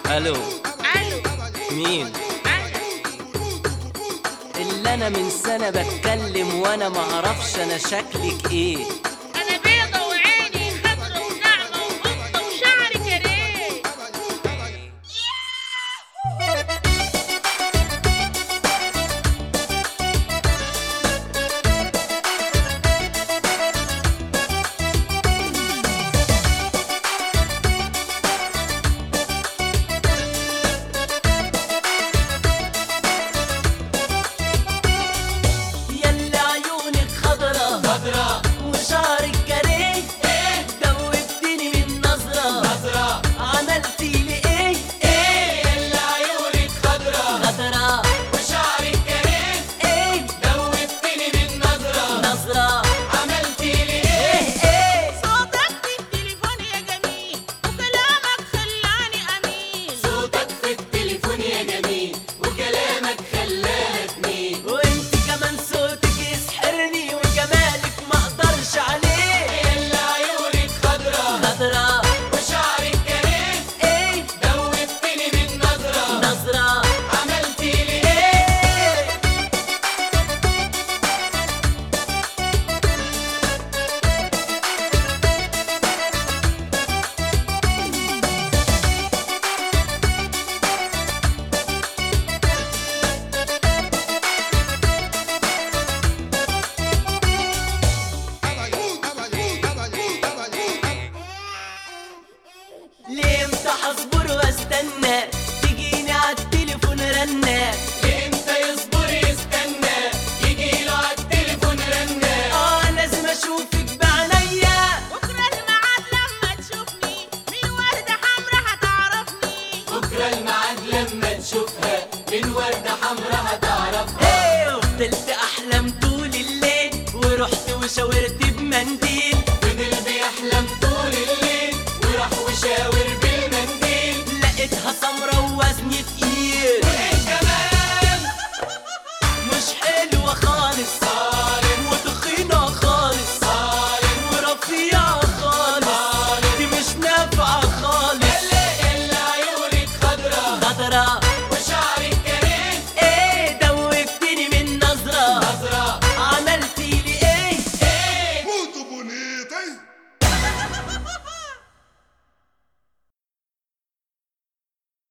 الو الو مين انا اللي انا من سنه بتكلم وانا معرفش انا شكلك ايه انا بيضة وعيني خضرة وناعمة وقطة وشعري كريه يلا عيونك خضرا خضرا وشعرك كريه ايه دوبتني من نظرة نظرة عملتي لي ايه ايه يلا عيونك خضرا خضرا وشعرك كريه ايه دوبتني من نظرة نظرة عملتي لي ايه ايه صوتك في التليفون يا جميل وكلامك خلاني امين صوتك في التليفون يا جميل وكلامك خلاني تميل وانت كمان صوتك يسحرني وجمالك ما اقدرش عليه يلا عيونك خضرا خضرا وشعرك كريه ايه دوبتني من نظرة نظرة عملتي لي ايه ليه امتى هصبر واستنى تجيني عالتليفون رنة ليه امتى يصبر يستنى يجيله عالتليفون رنة اه لازم اشوفك بعينيا بكرة الميعاد لما تشوفني من وردة حمرا هتعرفني بكرة الميعاد لما تشوفها من وردة حمرا هتعرفها ايه وفضلت احلم طول الليل ورحت وشاورت